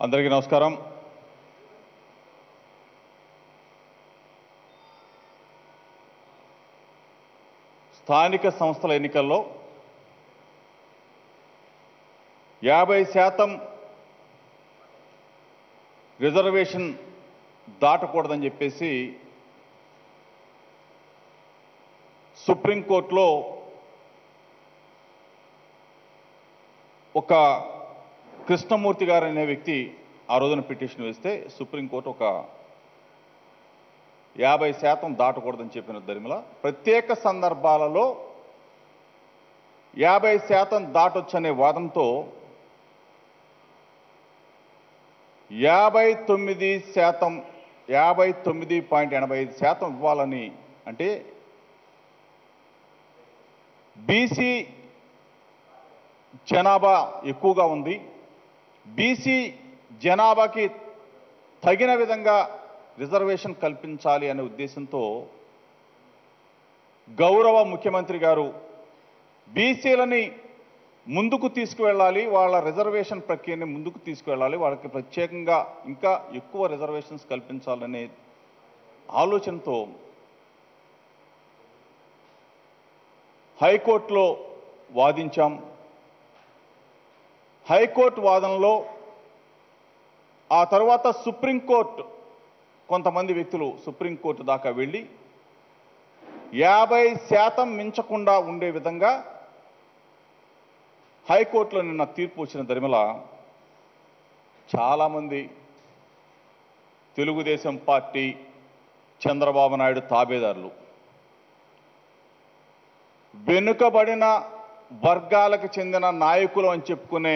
అందరికీ నమస్కారం స్థానిక సంస్థల ఎన్నికల్లో యాభై శాతం రిజర్వేషన్ దాటకూడదని చెప్పేసి సుప్రీంకోర్టులో ఒక కృష్ణమూర్తి గారు అనే వ్యక్తి ఆ రోజున పిటిషన్ వేస్తే సుప్రీంకోర్టు ఒక యాభై శాతం దాటకూడదని చెప్పిన దరిమిల ప్రత్యేక సందర్భాలలో యాభై శాతం దాటొచ్చనే వాదంతో యాభై తొమ్మిది శాతం యాభై తొమ్మిది పాయింట్ ఎనభై ఐదు శాతం ఇవ్వాలని అంటే బీసీ జనాభా ఎక్కువగా ఉంది బీసీ జనాభాకి తగిన విధంగా రిజర్వేషన్ కల్పించాలి అనే ఉద్దేశంతో గౌరవ ముఖ్యమంత్రి గారు బీసీలని ముందుకు తీసుకువెళ్ళాలి వాళ్ళ రిజర్వేషన్ ప్రక్రియని ముందుకు తీసుకువెళ్ళాలి వాళ్ళకి ప్రత్యేకంగా ఇంకా ఎక్కువ రిజర్వేషన్స్ కల్పించాలనే ఆలోచనతో హైకోర్టులో వాదించాం హైకోర్టు వాదనలో ఆ తర్వాత సుప్రీంకోర్టు కొంతమంది వ్యక్తులు సుప్రీంకోర్టు దాకా వెళ్ళి యాభై శాతం మించకుండా ఉండే విధంగా హైకోర్టులో నిన్న తీర్పు వచ్చిన దరిమిల చాలామంది తెలుగుదేశం పార్టీ చంద్రబాబు నాయుడు తాబేదారులు వెనుకబడిన వర్గాలకు చెందిన నాయకులు అని చెప్పుకునే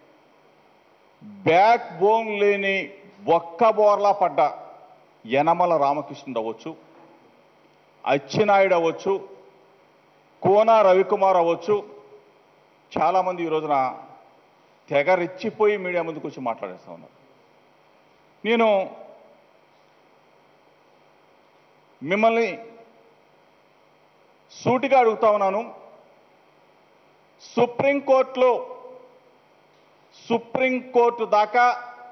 బ్యాక్ బోన్ లేని ఒక్క బోర్లా పడ్డ యనమల రామకృష్ణుడు అవ్వచ్చు అచ్చెన్నాయుడు అవ్వచ్చు కోన రవికుమార్ అవ్వచ్చు చాలామంది ఈ రోజున తెగ రెచ్చిపోయి మీడియా ముందుకు వచ్చి మాట్లాడేస్తా ఉన్నారు నేను మిమ్మల్ని సూటిగా అడుగుతా ఉన్నాను సుప్రీంకోర్టులో సుప్రీంకోర్టు దాకా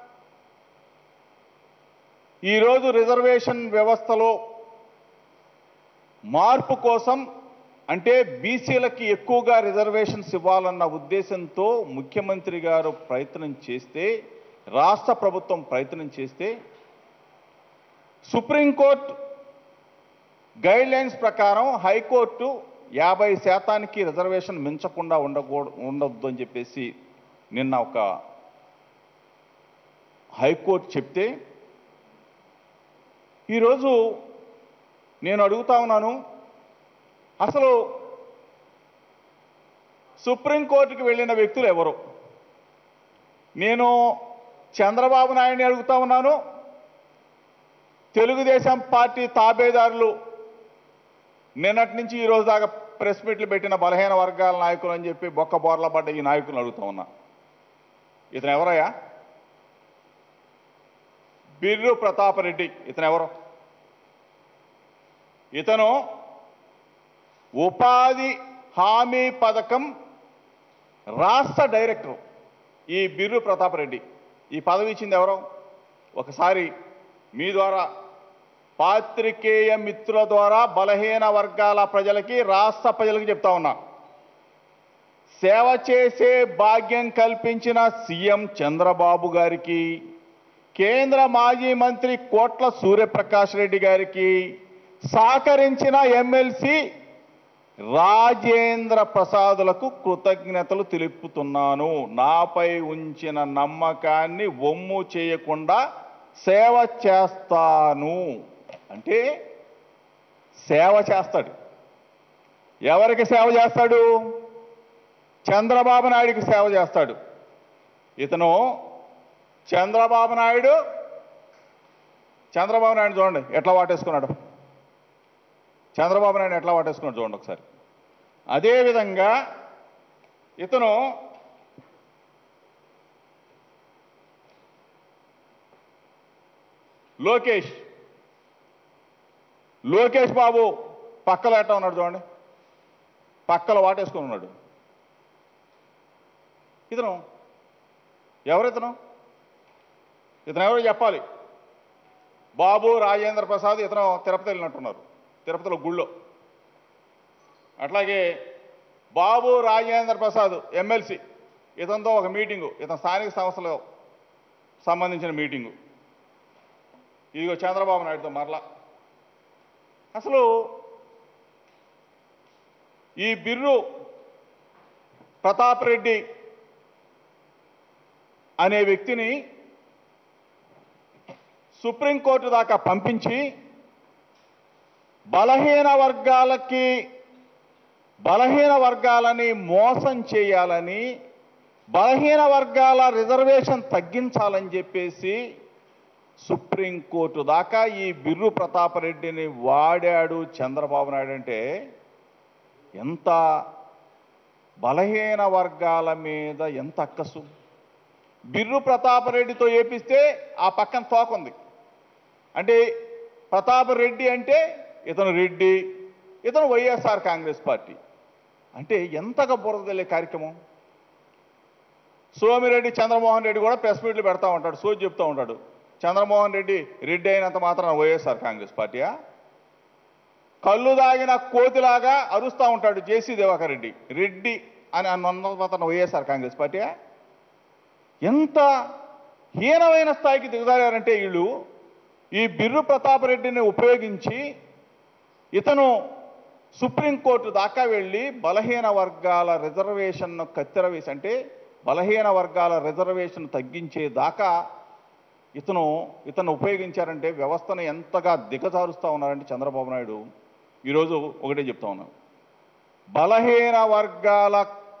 ఈరోజు రిజర్వేషన్ వ్యవస్థలో మార్పు కోసం అంటే బీసీలకి ఎక్కువగా రిజర్వేషన్స్ ఇవ్వాలన్న ఉద్దేశంతో ముఖ్యమంత్రి గారు ప్రయత్నం చేస్తే రాష్ట్ర ప్రభుత్వం ప్రయత్నం చేస్తే సుప్రీంకోర్టు గైడ్ లైన్స్ ప్రకారం హైకోర్టు యాభై శాతానికి రిజర్వేషన్ మించకుండా ఉండకూడదు ఉండొద్దు అని చెప్పేసి నిన్న ఒక హైకోర్టు చెప్తే ఈరోజు నేను అడుగుతా ఉన్నాను అసలు సుప్రీంకోర్టుకి వెళ్ళిన వ్యక్తులు ఎవరు నేను చంద్రబాబు నాయుడిని అడుగుతా ఉన్నాను తెలుగుదేశం పార్టీ తాబేదారులు నిన్నటి నుంచి ఈ రోజు దాకా ప్రెస్ మీట్లు పెట్టిన బలహీన వర్గాల నాయకులు అని చెప్పి బొక్క బోర్ల పడ్డ ఈ నాయకులను అడుగుతా ఉన్నా ఇతను ఎవరయ్యా బిర్రు ప్రతాపరెడ్డి ఇతను ఎవరు ఇతను ఉపాధి హామీ పథకం రాష్ట్ర డైరెక్టర్ ఈ బిర్రు ప్రతాపరెడ్డి ఈ పదవి ఇచ్చింది ఎవరు ఒకసారి మీ ద్వారా పాత్రికేయ మిత్రుల ద్వారా బలహీన వర్గాల ప్రజలకి రాష్ట్ర ప్రజలకి చెప్తా ఉన్నా సేవ చేసే భాగ్యం కల్పించిన సీఎం చంద్రబాబు గారికి కేంద్ర మాజీ మంత్రి కోట్ల సూర్యప్రకాష్ రెడ్డి గారికి సహకరించిన ఎమ్మెల్సీ రాజేంద్ర ప్రసాదులకు కృతజ్ఞతలు తెలుపుతున్నాను నాపై ఉంచిన నమ్మకాన్ని ఒమ్ము చేయకుండా సేవ చేస్తాను అంటే సేవ చేస్తాడు ఎవరికి సేవ చేస్తాడు చంద్రబాబు నాయుడికి సేవ చేస్తాడు ఇతను చంద్రబాబు నాయుడు చంద్రబాబు నాయుడు చూడండి ఎట్లా వాటేసుకున్నాడు చంద్రబాబు నాయుడు ఎట్లా వాటేసుకున్నాడు చూడండి ఒకసారి అదేవిధంగా ఇతను లోకేష్ లోకేష్ బాబు పక్కలో ఎట్లా ఉన్నాడు చూడండి పక్కలో వాటేసుకుని ఉన్నాడు ఇతను ఎవరితను ఇతను ఎవరో చెప్పాలి బాబు రాజేంద్ర ప్రసాద్ ఇతను తిరుపతి వెళ్ళినట్టున్నారు తిరుపతిలో గుళ్ళో అట్లాగే బాబు రాజేంద్ర ప్రసాద్ ఎమ్మెల్సీ ఇతనితో ఒక మీటింగు ఇతను స్థానిక సంస్థలో సంబంధించిన మీటింగు ఇదిగో చంద్రబాబు నాయుడుతో మరలా అసలు ఈ బిర్రు ప్రతాప్ రెడ్డి అనే వ్యక్తిని సుప్రీంకోర్టు దాకా పంపించి బలహీన వర్గాలకి బలహీన వర్గాలని మోసం చేయాలని బలహీన వర్గాల రిజర్వేషన్ తగ్గించాలని చెప్పేసి సుప్రీంకోర్టు దాకా ఈ బిర్రు ప్రతాప్ రెడ్డిని వాడాడు చంద్రబాబు నాయుడు అంటే ఎంత బలహీన వర్గాల మీద ఎంత అక్కసు బిర్రు ప్రతాప్ రెడ్డితో ఏపిస్తే ఆ పక్కన తోకుంది అంటే ప్రతాప్ రెడ్డి అంటే ఇతను రెడ్డి ఇతను వైఎస్ఆర్ కాంగ్రెస్ పార్టీ అంటే ఎంతగా బురదలే కార్యక్రమం సోమిరెడ్డి చంద్రమోహన్ రెడ్డి కూడా ప్రెస్ మీట్లు పెడతా ఉంటాడు సోది చెప్తూ ఉంటాడు చంద్రమోహన్ రెడ్డి రెడ్డి అయినంత మాత్రం వైఎస్ఆర్ కాంగ్రెస్ పార్టీయా కళ్ళు దాగిన కోతిలాగా అరుస్తూ ఉంటాడు జేసీ దివాకర్ రెడ్డి రెడ్డి అని అన్నంత మాత్రం వైఎస్ఆర్ కాంగ్రెస్ పార్టీయా ఎంత హీనమైన స్థాయికి దిగజారారంటే వీళ్ళు ఈ బిర్రు ప్రతాప్ రెడ్డిని ఉపయోగించి ఇతను సుప్రీంకోర్టు దాకా వెళ్ళి బలహీన వర్గాల రిజర్వేషన్ను కత్తెర వేసి అంటే బలహీన వర్గాల రిజర్వేషన్ తగ్గించే దాకా ఇతను ఇతను ఉపయోగించారంటే వ్యవస్థను ఎంతగా దిగజారుస్తూ ఉన్నారంటే చంద్రబాబు నాయుడు ఈరోజు ఒకటే చెప్తా ఉన్నాను బలహీన వర్గాల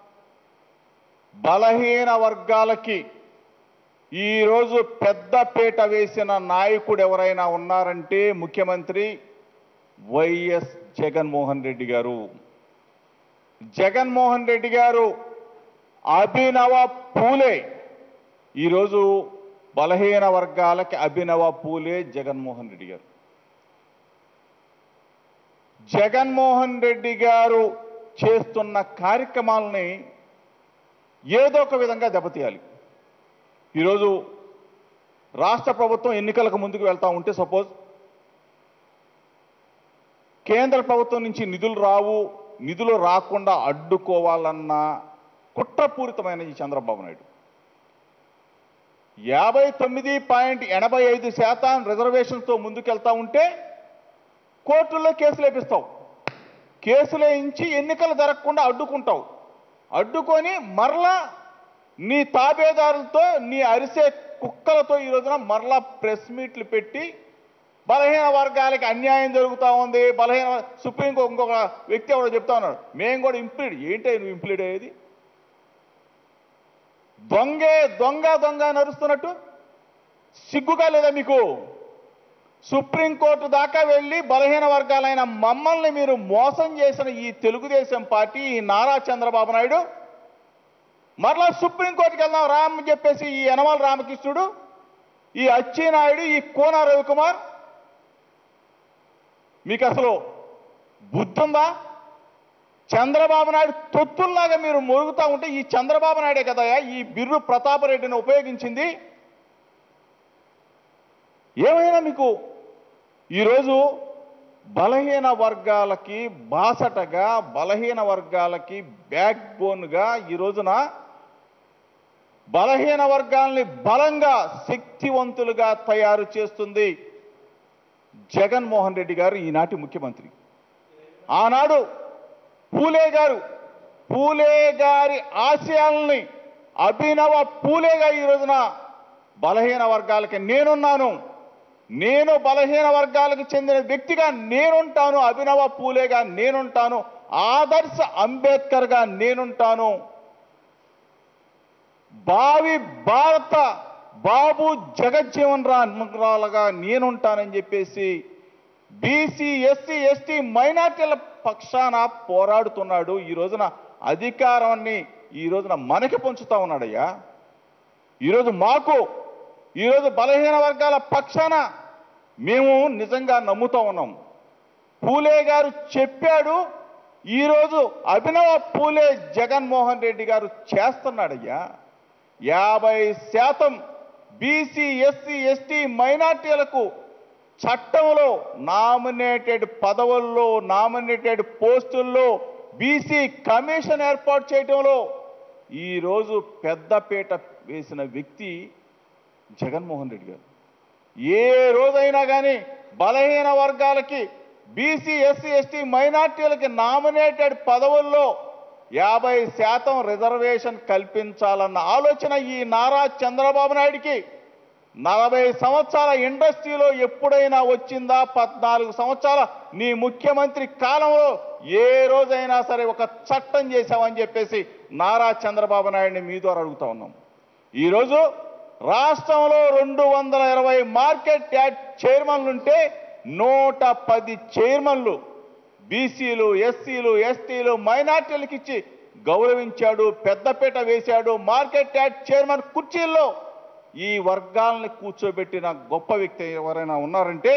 బలహీన వర్గాలకి ఈరోజు పెద్దపీట వేసిన నాయకుడు ఎవరైనా ఉన్నారంటే ముఖ్యమంత్రి వైఎస్ జగన్మోహన్ రెడ్డి గారు జగన్మోహన్ రెడ్డి గారు అభినవ పూలే ఈరోజు బలహీన వర్గాలకి అభినవ పూలే జగన్మోహన్ రెడ్డి గారు జగన్మోహన్ రెడ్డి గారు చేస్తున్న కార్యక్రమాలని ఏదో ఒక విధంగా దెబ్బతీయాలి ఈరోజు రాష్ట్ర ప్రభుత్వం ఎన్నికలకు ముందుకు వెళ్తా ఉంటే సపోజ్ కేంద్ర ప్రభుత్వం నుంచి నిధులు రావు నిధులు రాకుండా అడ్డుకోవాలన్న కుట్రపూరితమైన ఈ చంద్రబాబు నాయుడు యాభై తొమ్మిది పాయింట్ ఎనభై ఐదు శాతం రిజర్వేషన్స్తో ముందుకెళ్తా ఉంటే కోర్టుల్లో కేసులు వేపిస్తావు కేసులు వేయించి ఎన్నికలు జరగకుండా అడ్డుకుంటావు అడ్డుకొని మరలా నీ తాబేదారులతో నీ అరిసే కుక్కలతో ఈ రోజున మరలా ప్రెస్ మీట్లు పెట్టి బలహీన వర్గాలకి అన్యాయం జరుగుతూ ఉంది బలహీన సుప్రీం కోర్టు ఇంకొక వ్యక్తి ఎవడో చెప్తా ఉన్నాడు మేము కూడా ఇంప్లీడ్ ఏంటి నువ్వు ఇంప్లీడ్ అయ్యేది దొంగే దొంగ దొంగ నరుస్తున్నట్టు సిగ్గుగా లేదా మీకు సుప్రీంకోర్టు దాకా వెళ్ళి బలహీన వర్గాలైన మమ్మల్ని మీరు మోసం చేసిన ఈ తెలుగుదేశం పార్టీ ఈ నారా చంద్రబాబు నాయుడు మరలా సుప్రీంకోర్టుకి వెళ్దాం రామ్ అని చెప్పేసి ఈ యనమల రామకృష్ణుడు ఈ అచ్చెన్నాయుడు ఈ కోన రవికుమార్ మీకు అసలు బుద్ధుందా చంద్రబాబు నాయుడు తొత్తుల్లాగా మీరు మొరుగుతా ఉంటే ఈ చంద్రబాబు నాయుడే కదా ఈ బిర్రు ప్రతాపరెడ్డిని ఉపయోగించింది ఏమైనా మీకు ఈరోజు బలహీన వర్గాలకి బాసటగా బలహీన వర్గాలకి బ్యాక్ బోన్గా ఈ రోజున బలహీన వర్గాల్ని బలంగా శక్తివంతులుగా తయారు చేస్తుంది జగన్మోహన్ రెడ్డి గారు ఈనాటి ముఖ్యమంత్రి ఆనాడు పూలే గారు పూలే గారి ఆశయాల్ని అభినవ పూలేగా ఈ రోజున బలహీన వర్గాలకి నేనున్నాను నేను బలహీన వర్గాలకు చెందిన వ్యక్తిగా నేనుంటాను అభినవ పూలేగా నేనుంటాను ఆదర్శ అంబేద్కర్గా నేనుంటాను భావి భారత బాబు జగజ్జీవన్ రామ్రాలుగా నేనుంటానని చెప్పేసి బీసీ ఎస్సీ ఎస్టీ మైనార్టీల పక్షాన పోరాడుతున్నాడు ఈ రోజున అధికారాన్ని ఈ రోజున మనకి పంచుతా ఉన్నాడయ్యా ఈరోజు మాకు ఈరోజు బలహీన వర్గాల పక్షాన మేము నిజంగా నమ్ముతా ఉన్నాం పూలే గారు చెప్పాడు ఈరోజు అభినవ పూలే జగన్మోహన్ రెడ్డి గారు చేస్తున్నాడయ్యా యాభై శాతం బీసీ ఎస్సీ ఎస్టీ మైనార్టీలకు చట్టంలో నామినేటెడ్ పదవుల్లో నామినేటెడ్ పోస్టుల్లో బీసీ కమిషన్ ఏర్పాటు చేయడంలో ఈరోజు పెద్దపీట వేసిన వ్యక్తి జగన్మోహన్ రెడ్డి గారు ఏ రోజైనా కానీ బలహీన వర్గాలకి బీసీ ఎస్సీ ఎస్టీ మైనార్టీలకి నామినేటెడ్ పదవుల్లో యాభై శాతం రిజర్వేషన్ కల్పించాలన్న ఆలోచన ఈ నారా చంద్రబాబు నాయుడికి నలభై సంవత్సరాల ఇండస్ట్రీలో ఎప్పుడైనా వచ్చిందా పద్నాలుగు సంవత్సరాల నీ ముఖ్యమంత్రి కాలంలో ఏ రోజైనా సరే ఒక చట్టం చేశామని చెప్పేసి నారా చంద్రబాబు నాయుడిని మీ ద్వారా అడుగుతా ఉన్నాం ఈరోజు రాష్ట్రంలో రెండు వందల ఇరవై మార్కెట్ యార్డ్ చైర్మన్లు ఉంటే నూట పది చైర్మన్లు బీసీలు ఎస్సీలు ఎస్టీలు మైనార్టీలకు ఇచ్చి గౌరవించాడు పెద్దపీట వేశాడు మార్కెట్ యార్డ్ చైర్మన్ కుర్చీల్లో ఈ వర్గాల్ని కూర్చోబెట్టిన గొప్ప వ్యక్తి ఎవరైనా ఉన్నారంటే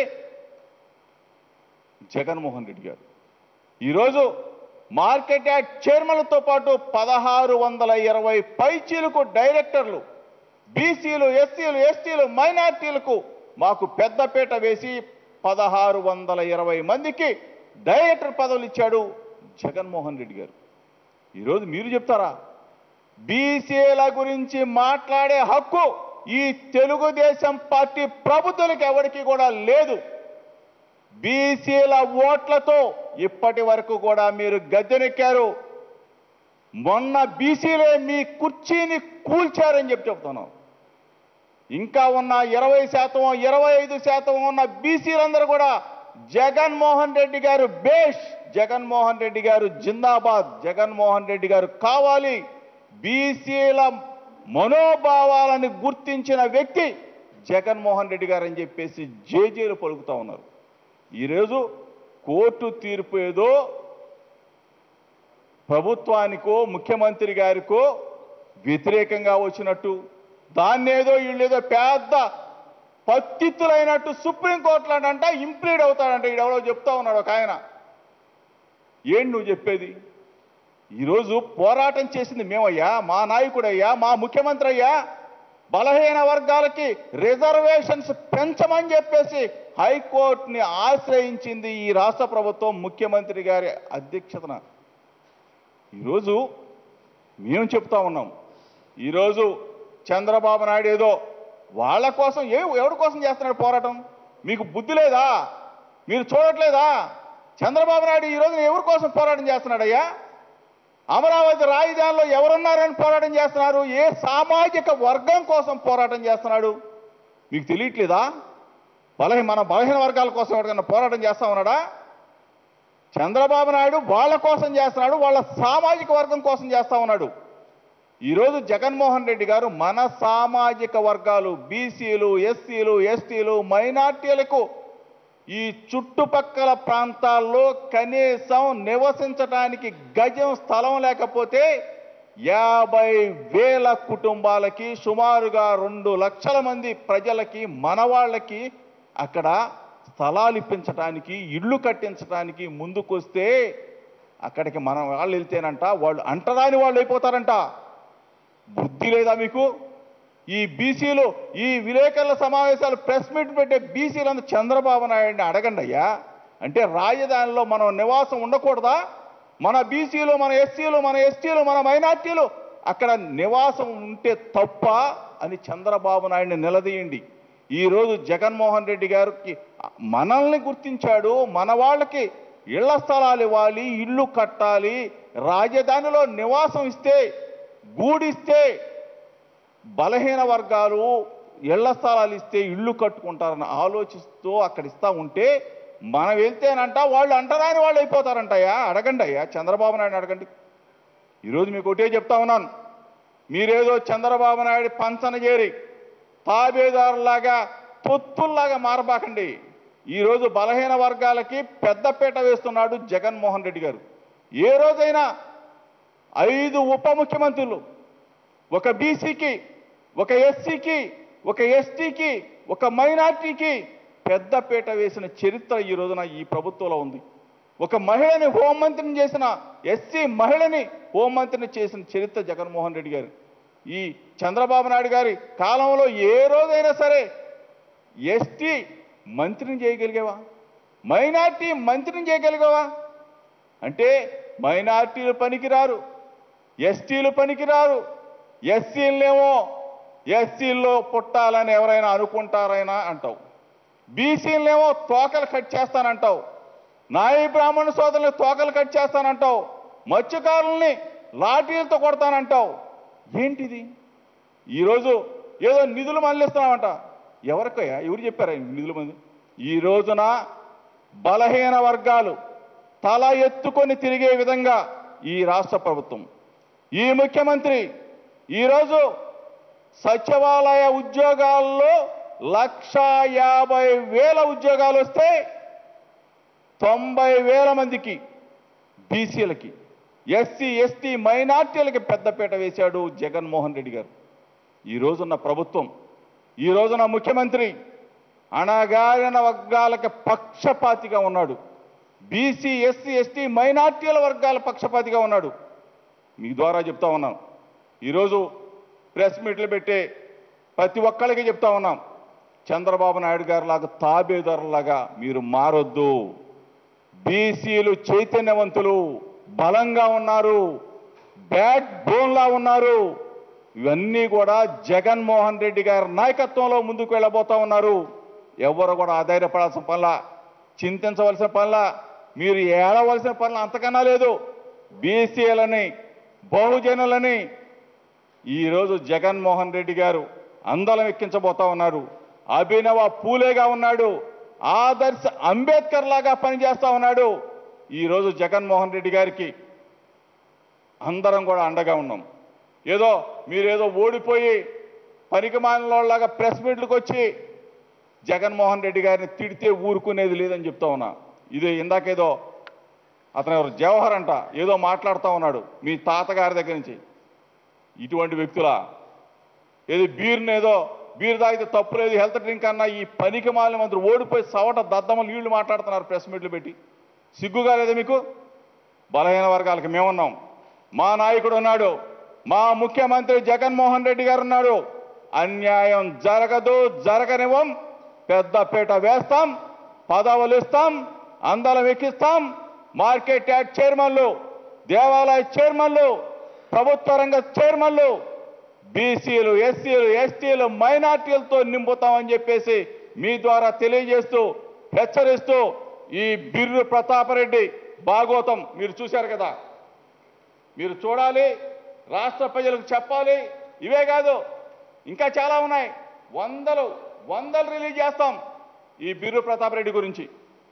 జగన్మోహన్ రెడ్డి గారు ఈరోజు మార్కెట్ యార్డ్ చైర్మన్లతో పాటు పదహారు వందల ఇరవై పైచీలకు డైరెక్టర్లు బీసీలు ఎస్సీలు ఎస్టీలు మైనార్టీలకు మాకు పెద్దపీట వేసి పదహారు వందల ఇరవై మందికి డైరెక్టర్ పదవులు ఇచ్చాడు జగన్మోహన్ రెడ్డి గారు ఈరోజు మీరు చెప్తారా బీసీల గురించి మాట్లాడే హక్కు ఈ తెలుగుదేశం పార్టీ ప్రభుత్వాలకు ఎవరికి కూడా లేదు బీసీల ఓట్లతో ఇప్పటి వరకు కూడా మీరు గద్దెనెక్కారు మొన్న బీసీలే మీ కుర్చీని కూల్చారని చెప్పి చెప్తున్నాం ఇంకా ఉన్న ఇరవై శాతం ఇరవై ఐదు శాతం ఉన్న బీసీలందరూ కూడా జగన్మోహన్ రెడ్డి గారు బేష్ జగన్మోహన్ రెడ్డి గారు జిందాబాద్ జగన్మోహన్ రెడ్డి గారు కావాలి బీసీల మనోభావాలను గుర్తించిన వ్యక్తి జగన్మోహన్ రెడ్డి గారు అని చెప్పేసి జేజేలు పలుకుతా ఉన్నారు ఈరోజు కోర్టు తీర్పు ఏదో ప్రభుత్వానికో ముఖ్యమంత్రి గారికో వ్యతిరేకంగా వచ్చినట్టు దాన్నేదో వీళ్ళేదో పెద్ద పత్తిత్తులైనట్టు సుప్రీంకోర్టులో అంట ఇంప్లీడ్ అవుతాడంట ఈడెవడో చెప్తా ఉన్నాడు ఒక ఆయన ఏంటి నువ్వు చెప్పేది ఈరోజు పోరాటం చేసింది మేమయ్యా మా నాయకుడయ్యా మా ముఖ్యమంత్రి అయ్యా బలహీన వర్గాలకి రిజర్వేషన్స్ పెంచమని చెప్పేసి హైకోర్టుని ఆశ్రయించింది ఈ రాష్ట్ర ప్రభుత్వం ముఖ్యమంత్రి గారి అధ్యక్షతన ఈరోజు మేము చెప్తా ఉన్నాం ఈరోజు చంద్రబాబు నాయుడు ఏదో వాళ్ళ కోసం ఏ ఎవరి కోసం చేస్తున్నాడు పోరాటం మీకు బుద్ధి లేదా మీరు చూడట్లేదా చంద్రబాబు నాయుడు ఈ రోజున ఎవరి కోసం పోరాటం చేస్తున్నాడయ్యా అమరావతి రాజధానిలో ఎవరున్నారని పోరాటం చేస్తున్నారు ఏ సామాజిక వర్గం కోసం పోరాటం చేస్తున్నాడు మీకు తెలియట్లేదా బలహీన మన బలహీన వర్గాల కోసం ఎవరికైనా పోరాటం చేస్తా ఉన్నాడా చంద్రబాబు నాయుడు వాళ్ళ కోసం చేస్తున్నాడు వాళ్ళ సామాజిక వర్గం కోసం చేస్తా ఉన్నాడు ఈరోజు జగన్మోహన్ రెడ్డి గారు మన సామాజిక వర్గాలు బీసీలు ఎస్సీలు ఎస్టీలు మైనార్టీలకు ఈ చుట్టుపక్కల ప్రాంతాల్లో కనీసం నివసించడానికి గజం స్థలం లేకపోతే యాభై వేల కుటుంబాలకి సుమారుగా రెండు లక్షల మంది ప్రజలకి మనవాళ్ళకి అక్కడ స్థలాలు ఇప్పించడానికి ఇళ్ళు కట్టించడానికి ముందుకొస్తే అక్కడికి మన వాళ్ళు వెళ్తేనంట వాళ్ళు అంటరాని వాళ్ళు అయిపోతారంట బుద్ధి లేదా మీకు ఈ బీసీలు ఈ విలేకరుల సమావేశాలు ప్రెస్ మీట్ పెట్టే బీసీలందరూ చంద్రబాబు నాయుడిని అడగండి అయ్యా అంటే రాజధానిలో మనం నివాసం ఉండకూడదా మన బీసీలు మన ఎస్సీలు మన ఎస్టీలు మన మైనార్టీలు అక్కడ నివాసం ఉంటే తప్ప అని చంద్రబాబు నాయుడిని నిలదీయండి ఈరోజు జగన్మోహన్ రెడ్డి గారికి మనల్ని గుర్తించాడు మన వాళ్ళకి ఇళ్ల స్థలాలు ఇవ్వాలి ఇల్లు కట్టాలి రాజధానిలో నివాసం ఇస్తే గూడిస్తే బలహీన వర్గాలు ఇళ్ల స్థలాలు ఇస్తే ఇళ్ళు కట్టుకుంటారని ఆలోచిస్తూ అక్కడ ఇస్తా ఉంటే మనం వెళ్తేనంట వాళ్ళు అంటరాని వాళ్ళు అయిపోతారంటయ్యా అడగండి అయ్యా చంద్రబాబు నాయుడు అడగండి ఈరోజు మీకు ఒకటే చెప్తా ఉన్నాను మీరేదో చంద్రబాబు నాయుడు పంచన చేరి తాబేదారులాగా తొత్తుల్లాగా మారబాకండి ఈరోజు బలహీన వర్గాలకి పెద్దపీట వేస్తున్నాడు జగన్మోహన్ రెడ్డి గారు ఏ రోజైనా ఐదు ఉప ముఖ్యమంత్రులు ఒక బీసీకి ఒక ఎస్సీకి ఒక ఎస్టీకి ఒక మైనార్టీకి పెద్దపీట వేసిన చరిత్ర ఈ రోజున ఈ ప్రభుత్వంలో ఉంది ఒక మహిళని హోంమంత్రిని చేసిన ఎస్సీ మహిళని హోంమంత్రిని చేసిన చరిత్ర జగన్మోహన్ రెడ్డి గారు ఈ చంద్రబాబు నాయుడు గారి కాలంలో ఏ రోజైనా సరే ఎస్టీ మంత్రిని చేయగలిగావా మైనార్టీ మంత్రిని చేయగలిగావా అంటే మైనార్టీలు పనికిరారు ఎస్టీలు పనికిరారు ఎస్సీలనేమో ఎస్సీల్లో పుట్టాలని ఎవరైనా అనుకుంటారైనా అంటావు బీసీలనేమో తోకలు కట్ చేస్తానంటావు నాయి బ్రాహ్మణ సోదరులు తోకలు కట్ చేస్తానంటావు మత్స్యకారుల్ని లాఠీలతో కొడతానంటావు ఏంటిది ఈరోజు ఏదో నిధులు మళ్ళిస్తున్నామంట ఎవరికయ్యా ఎవరు చెప్పారా ఈ నిధులు మంది ఈ రోజున బలహీన వర్గాలు తల ఎత్తుకొని తిరిగే విధంగా ఈ రాష్ట్ర ప్రభుత్వం ఈ ముఖ్యమంత్రి ఈరోజు సచివాలయ ఉద్యోగాల్లో లక్ష యాభై వేల ఉద్యోగాలు వస్తే తొంభై వేల మందికి బీసీలకి ఎస్సీ ఎస్టీ మైనార్టీలకి పెద్దపీట వేశాడు జగన్మోహన్ రెడ్డి గారు ఈ రోజున్న ప్రభుత్వం ఈ రోజున ముఖ్యమంత్రి అణగారిన వర్గాలకి పక్షపాతిగా ఉన్నాడు బీసీ ఎస్సీ ఎస్టీ మైనార్టీల వర్గాల పక్షపాతిగా ఉన్నాడు మీ ద్వారా చెప్తా ఉన్నాం ఈరోజు ప్రెస్ మీట్లు పెట్టే ప్రతి ఒక్కరికి చెప్తా ఉన్నాం చంద్రబాబు నాయుడు గారి లాగా తాబేదారులాగా మీరు మారొద్దు బీసీలు చైతన్యవంతులు బలంగా ఉన్నారు బ్యాక్ బోన్లా ఉన్నారు ఇవన్నీ కూడా జగన్మోహన్ రెడ్డి గారి నాయకత్వంలో ముందుకు వెళ్ళబోతా ఉన్నారు ఎవరు కూడా ఆధారపడాల్సిన పనుల చింతించవలసిన పనుల మీరు ఏడవలసిన పనులు అంతకన్నా లేదు బీసీలని బహుజనులని ఈరోజు జగన్మోహన్ రెడ్డి గారు అందలం ఎక్కించబోతా ఉన్నారు అభినవ పూలేగా ఉన్నాడు ఆదర్శ అంబేద్కర్ లాగా పనిచేస్తా ఉన్నాడు ఈరోజు జగన్మోహన్ రెడ్డి గారికి అందరం కూడా అండగా ఉన్నాం ఏదో మీరేదో ఓడిపోయి పనికిమాలినలాగా ప్రెస్ మీట్లకు వచ్చి జగన్మోహన్ రెడ్డి గారిని తిడితే ఊరుకునేది లేదని చెప్తా ఉన్నా ఇది ఇందాకేదో అతను ఎవరు జవహర్ అంట ఏదో మాట్లాడుతూ ఉన్నాడు మీ తాతగారి దగ్గర నుంచి ఇటువంటి వ్యక్తుల ఏది బీర్ని ఏదో బీర్ తాగితే తప్పు లేదు హెల్త్ డ్రింక్ అన్న ఈ పనికి మాలిన మంత్రి ఓడిపోయి సవట దద్దమ్మలు వీళ్ళు మాట్లాడుతున్నారు ప్రెస్ మీట్లు పెట్టి సిగ్గుగా లేదా మీకు బలహీన వర్గాలకు మేమున్నాం మా నాయకుడు ఉన్నాడు మా ముఖ్యమంత్రి జగన్మోహన్ రెడ్డి గారు ఉన్నాడు అన్యాయం జరగదు జరగనివ్వం పెద్దపీట వేస్తాం పదవులు ఇస్తాం అందలం ఎక్కిస్తాం మార్కెట్ యార్డ్ చైర్మన్లు దేవాలయ చైర్మన్లు ప్రభుత్వ రంగ చైర్మన్లు బీసీలు ఎస్సీలు ఎస్టీలు మైనార్టీలతో నింపుతామని చెప్పేసి మీ ద్వారా తెలియజేస్తూ హెచ్చరిస్తూ ఈ బిర్రు ప్రతాపరెడ్డి భాగోతం మీరు చూశారు కదా మీరు చూడాలి రాష్ట్ర ప్రజలకు చెప్పాలి ఇవే కాదు ఇంకా చాలా ఉన్నాయి వందలు వందలు రిలీజ్ చేస్తాం ఈ బిర్రు ప్రతాప్ రెడ్డి గురించి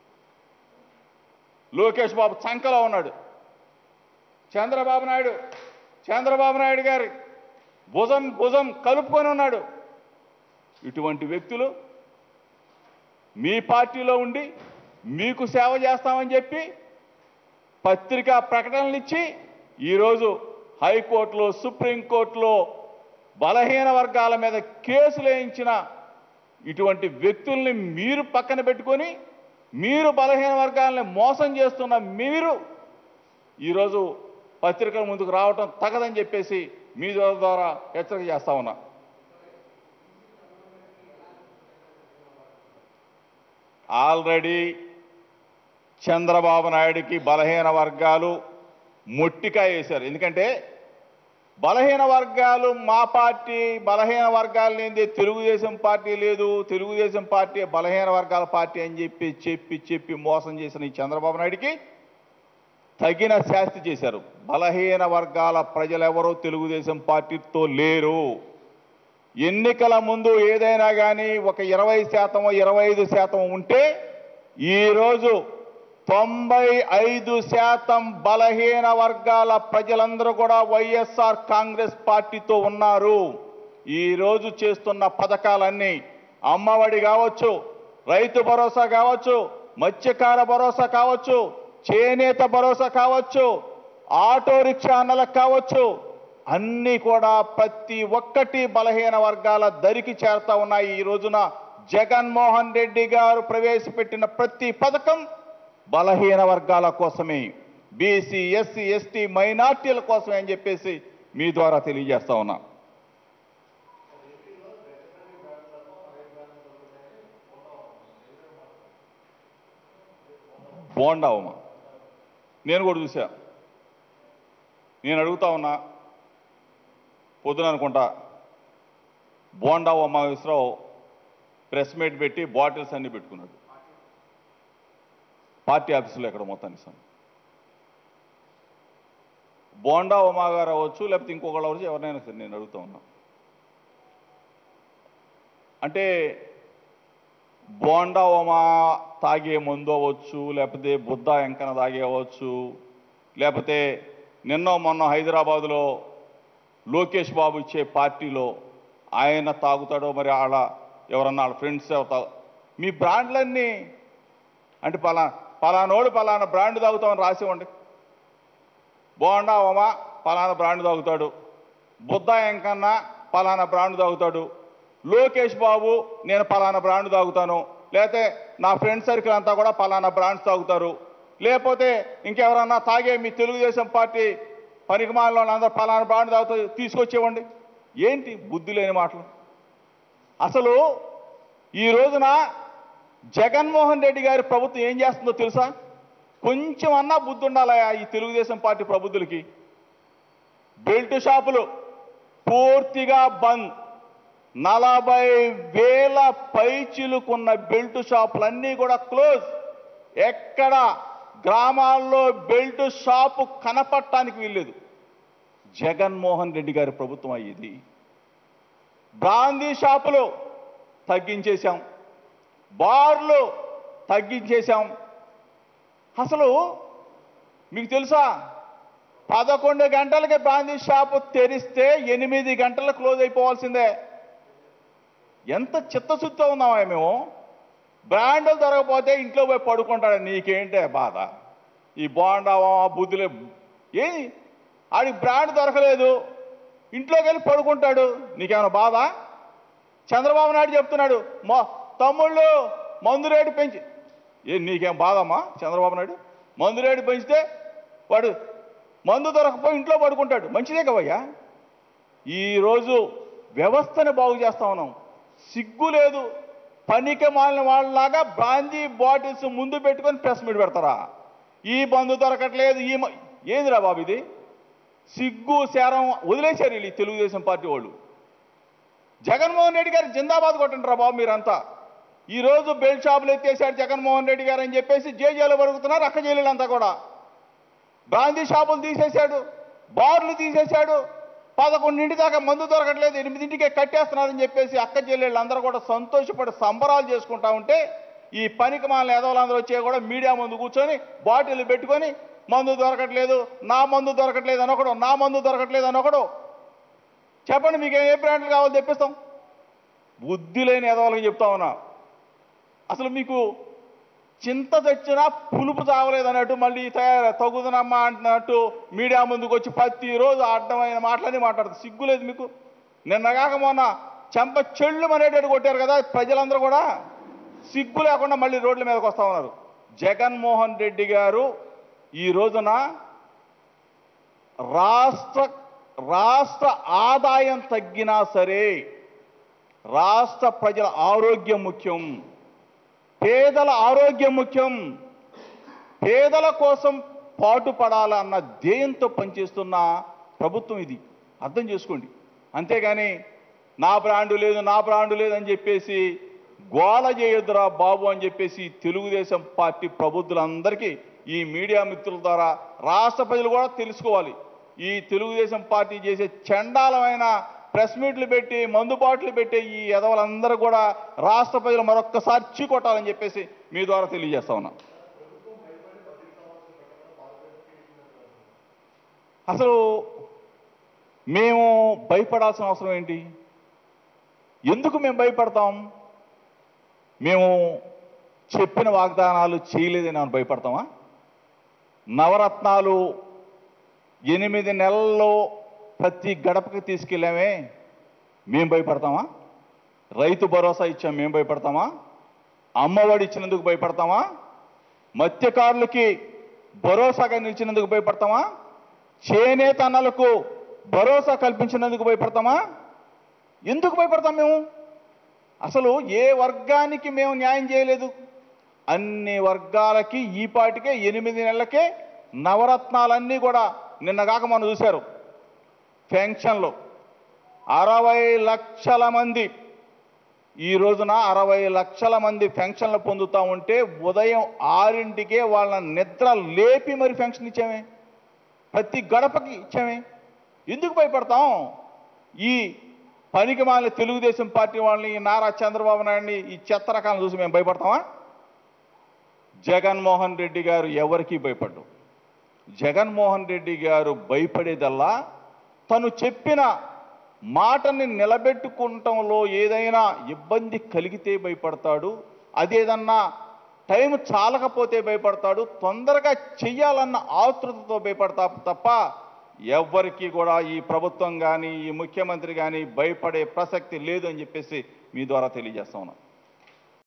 లోకేష్ బాబు చంకలో ఉన్నాడు చంద్రబాబు నాయుడు చంద్రబాబు నాయుడు గారి భుజం భుజం కలుపుకొని ఉన్నాడు ఇటువంటి వ్యక్తులు మీ పార్టీలో ఉండి మీకు సేవ చేస్తామని చెప్పి పత్రికా ప్రకటనలు ఇచ్చి ఈరోజు హైకోర్టులో సుప్రీంకోర్టులో బలహీన వర్గాల మీద కేసులు వేయించిన ఇటువంటి వ్యక్తుల్ని మీరు పక్కన పెట్టుకొని మీరు బలహీన వర్గాలని మోసం చేస్తున్న మీరు ఈరోజు పత్రికల ముందుకు రావటం తగదని చెప్పేసి మీ ద్వారా హెచ్చరిక చేస్తా ఉన్నా ఆల్రెడీ చంద్రబాబు నాయుడికి బలహీన వర్గాలు మొట్టికాయ వేశారు ఎందుకంటే బలహీన వర్గాలు మా పార్టీ బలహీన వర్గాలు లేనిదే తెలుగుదేశం పార్టీ లేదు తెలుగుదేశం పార్టీ బలహీన వర్గాల పార్టీ అని చెప్పి చెప్పి చెప్పి మోసం చేసిన ఈ చంద్రబాబు నాయుడికి తగిన శాస్తి చేశారు బలహీన వర్గాల ప్రజలెవరూ తెలుగుదేశం పార్టీతో లేరు ఎన్నికల ముందు ఏదైనా కానీ ఒక ఇరవై శాతం ఇరవై ఐదు శాతం ఉంటే ఈరోజు తొంభై ఐదు శాతం బలహీన వర్గాల ప్రజలందరూ కూడా వైఎస్ఆర్ కాంగ్రెస్ పార్టీతో ఉన్నారు ఈ రోజు చేస్తున్న పథకాలన్నీ అమ్మఒడి కావచ్చు రైతు భరోసా కావచ్చు మత్స్యకార భరోసా కావచ్చు చేనేత భరోసా కావచ్చు ఆటో రిక్షా అన్నలకు కావచ్చు అన్నీ కూడా ప్రతి ఒక్కటి బలహీన వర్గాల దరికి చేరుతా ఉన్నాయి ఈ రోజున జగన్మోహన్ రెడ్డి గారు ప్రవేశపెట్టిన ప్రతి పథకం బలహీన వర్గాల కోసమే బీసీ ఎస్సీ ఎస్టీ మైనార్టీల కోసమే అని చెప్పేసి మీ ద్వారా తెలియజేస్తా ఉన్నా బోండా ఉమ నేను కూడా చూసా నేను అడుగుతా ఉన్నా పొద్దున అనుకుంటా బోండా ఉమా విశ్రావు ప్రెస్ మీట్ పెట్టి బాటిల్స్ అన్ని పెట్టుకున్నాడు పార్టీ ఆఫీసులో ఎక్కడ మొత్తాన్ని ఇస్తాను బోండా ఉమా గారు అవ్వచ్చు లేకపోతే ఇంకొకళ్ళు అవ్వచ్చు ఎవరినైనా సరే నేను అడుగుతా ఉన్నా అంటే బోండా ఉమా తాగే మందు అవ్వచ్చు లేకపోతే బుద్ధ ఎంకన తాగే అవ్వచ్చు లేకపోతే నిన్న మొన్న హైదరాబాదులో లోకేష్ బాబు ఇచ్చే పార్టీలో ఆయన తాగుతాడో మరి వాళ్ళ ఎవరన్నా వాళ్ళ ఫ్రెండ్స్ తా మీ బ్రాండ్లన్నీ అంటే పలా పలానోడు పలానా బ్రాండ్ తాగుతామని రాసి ఇవ్వండి బోండా ఉమా పలానా బ్రాండ్ తాగుతాడు బుద్ధ ఎంకన్నా పలానా బ్రాండ్ తాగుతాడు లోకేష్ బాబు నేను పలానా బ్రాండ్ తాగుతాను లేకపోతే నా ఫ్రెండ్ సర్కిల్ అంతా కూడా పలానా బ్రాండ్స్ తాగుతారు లేకపోతే ఇంకెవరన్నా తాగే మీ తెలుగుదేశం పార్టీ పనికిమాలలో అందరూ పలానా బ్రాండ్ తాగుతూ తీసుకొచ్చేవ్వండి ఏంటి బుద్ధి లేని మాటలు అసలు ఈ రోజున జగన్మోహన్ రెడ్డి గారి ప్రభుత్వం ఏం చేస్తుందో తెలుసా కొంచెం అన్నా బుద్ధి ఉండాలయా ఈ తెలుగుదేశం పార్టీ ప్రబుద్ధులకి బెల్ట్ షాపులు పూర్తిగా బంద్ నలభై వేల పైచిలుకున్న బెల్ట్ షాపులన్నీ కూడా క్లోజ్ ఎక్కడ గ్రామాల్లో బెల్ట్ షాపు కనపడటానికి వీల్లేదు జగన్మోహన్ రెడ్డి గారి ప్రభుత్వం అయ్యేది బ్రాందీ షాపులు తగ్గించేశాం బార్లు తగ్గించేశాం అసలు మీకు తెలుసా పదకొండు గంటలకి బ్రాందీ షాపు తెరిస్తే ఎనిమిది గంటలకు క్లోజ్ అయిపోవాల్సిందే ఎంత చిత్తశుద్ధితో ఉన్నామా మేము బ్రాండ్లు దొరకపోతే ఇంట్లో పోయి పడుకుంటాడు నీకేంటే బాధ ఈ బాండావా బుద్ధులే ఏది ఆడికి బ్రాండ్ దొరకలేదు ఇంట్లోకి వెళ్ళి పడుకుంటాడు నీకేమైనా బాధ చంద్రబాబు నాయుడు చెప్తున్నాడు మా తమ్ముళ్ళు మందు రేటు పెంచి ఏ నీకేం బాధమ్మా చంద్రబాబు నాయుడు మందు రేటు పెంచితే వాడు మందు దొరకపోయి ఇంట్లో పడుకుంటాడు మంచిదే కవయ్యా ఈరోజు వ్యవస్థని బాగు చేస్తా ఉన్నాం సిగ్గు లేదు పనికి మాలిన వాళ్ళలాగా బ్రాందీ బాటిల్స్ ముందు పెట్టుకొని ప్రెస్ మీట్ పెడతారా ఈ బంధు దొరకట్లేదు ఈ మ- ఏందిరా బాబు ఇది సిగ్గు శారం వదిలేశారు వీళ్ళు ఈ తెలుగుదేశం పార్టీ వాళ్ళు జగన్మోహన్ రెడ్డి గారు జిందాబాద్ కొట్టండి రా బాబు మీరంతా ఈ రోజు బెల్ట్ షాపులు ఎత్తేసాడు జగన్మోహన్ రెడ్డి గారు అని చెప్పేసి జేజేలు పరుగుతున్నారు అక్క జైలులంతా కూడా బ్రాందీ షాపులు తీసేశాడు బార్లు తీసేశాడు పదకొండింటి దాకా మందు దొరకట్లేదు ఎనిమిదింటికే కట్టేస్తున్నారని చెప్పేసి అక్క చెల్లెళ్ళు అందరూ కూడా సంతోషపడి సంబరాలు చేసుకుంటా ఉంటే ఈ పనికి మాలిన ఎదవలందరూ వచ్చే కూడా మీడియా ముందు కూర్చొని బాటిల్ పెట్టుకొని మందు దొరకట్లేదు నా మందు దొరకట్లేదు అనొకడు నా మందు దొరకట్లేదు అనొకడు చెప్పండి మీకు ఏ బ్రాండ్లు కావాలో తెప్పిస్తాం బుద్ధి లేని ఎదవలకు చెప్తా ఉన్నా అసలు మీకు చింత తెచ్చినా పులుపు చావలేదు అన్నట్టు మళ్ళీ తయారు తగుదనమ్మా అంటున్నట్టు మీడియా ముందుకు వచ్చి ప్రతిరోజు అడ్డమైన మాటలని మాట్లాడుతుంది సిగ్గులేదు మీకు నిన్నగాక మొన్న చెంప చెళ్ళు అనేటట్టు కొట్టారు కదా ప్రజలందరూ కూడా సిగ్గు లేకుండా మళ్ళీ రోడ్ల మీదకి వస్తా ఉన్నారు జగన్మోహన్ రెడ్డి గారు ఈ రోజున రాష్ట్ర రాష్ట్ర ఆదాయం తగ్గినా సరే రాష్ట్ర ప్రజల ఆరోగ్యం ముఖ్యం పేదల ఆరోగ్యం ముఖ్యం పేదల కోసం పాటుపడాలన్న ధ్యేయంతో పనిచేస్తున్న ప్రభుత్వం ఇది అర్థం చేసుకోండి అంతేగాని నా బ్రాండు లేదు నా బ్రాండు లేదు అని చెప్పేసి గోల చేయొద్దురా బాబు అని చెప్పేసి తెలుగుదేశం పార్టీ ప్రబుద్ధులందరికీ ఈ మీడియా మిత్రుల ద్వారా రాష్ట్ర ప్రజలు కూడా తెలుసుకోవాలి ఈ తెలుగుదేశం పార్టీ చేసే చండాలమైన ప్రెస్ మీట్లు పెట్టి మందుబాట్లు పెట్టి ఈ ఎదవలందరూ కూడా రాష్ట్ర ప్రజలు మరొక్కసారి చీకొట్టాలని చెప్పేసి మీ ద్వారా తెలియజేస్తా ఉన్నా అసలు మేము భయపడాల్సిన అవసరం ఏంటి ఎందుకు మేము భయపడతాం మేము చెప్పిన వాగ్దానాలు చేయలేదని మనం భయపడతామా నవరత్నాలు ఎనిమిది నెలల్లో ప్రతి గడపకి తీసుకెళ్ళామే మేము భయపడతామా రైతు భరోసా ఇచ్చాం మేము భయపడతామా అమ్మఒడి ఇచ్చినందుకు భయపడతామా మత్స్యకారులకి భరోసాగా నిలిచినందుకు భయపడతామా చేనేత అన్నలకు భరోసా కల్పించినందుకు భయపడతామా ఎందుకు భయపడతాం మేము అసలు ఏ వర్గానికి మేము న్యాయం చేయలేదు అన్ని వర్గాలకి ఈ పాటికే ఎనిమిది నెలలకే నవరత్నాలన్నీ కూడా నిన్నగాక మనం చూశారు పెన్షన్లు అరవై లక్షల మంది ఈ రోజున అరవై లక్షల మంది పెన్షన్లు పొందుతా ఉంటే ఉదయం ఆరింటికే వాళ్ళ నిద్ర లేపి మరి పెన్షన్ ఇచ్చామే ప్రతి గడపకి ఇచ్చామే ఎందుకు భయపడతాం ఈ పనికి మాలిన తెలుగుదేశం పార్టీ వాళ్ళని ఈ నారా చంద్రబాబు నాయుడిని ఈ చెత్త రకాలను చూసి మేము భయపడతామా జగన్మోహన్ రెడ్డి గారు ఎవరికీ భయపడ్డు జగన్మోహన్ రెడ్డి గారు భయపడేదల్లా తను చెప్పిన మాటని నిలబెట్టుకుంటంలో ఏదైనా ఇబ్బంది కలిగితే భయపడతాడు అదేదన్నా టైం చాలకపోతే భయపడతాడు తొందరగా చెయ్యాలన్న ఆతృతతో భయపడతా తప్ప ఎవ్వరికీ కూడా ఈ ప్రభుత్వం కానీ ఈ ముఖ్యమంత్రి కానీ భయపడే ప్రసక్తి లేదు అని చెప్పేసి మీ ద్వారా తెలియజేస్తా ఉన్నాం